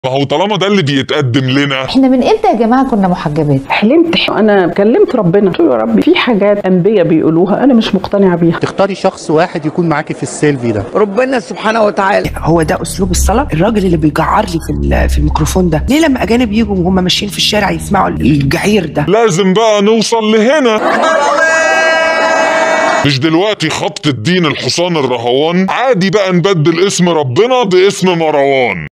ما هو طالما ده اللي بيتقدم لنا احنا من امتى يا جماعه كنا محجبات حلمت انا كلمت ربنا قلت له يا رب في حاجات انبياء بيقولوها انا مش مقتنعه بيها تختاري شخص واحد يكون معاكي في السيلفي ده ربنا سبحانه وتعالى هو ده اسلوب الصلاه الراجل اللي بيجعر لي في ال- في الميكروفون ده ليه لما اجانب يجوا وهم ماشيين في الشارع يسمعوا الجعير ده لازم بقى نوصل لهنا مش دلوقتي خبط الدين الحصان الرهوان عادي بقى نبدل اسم ربنا باسم مروان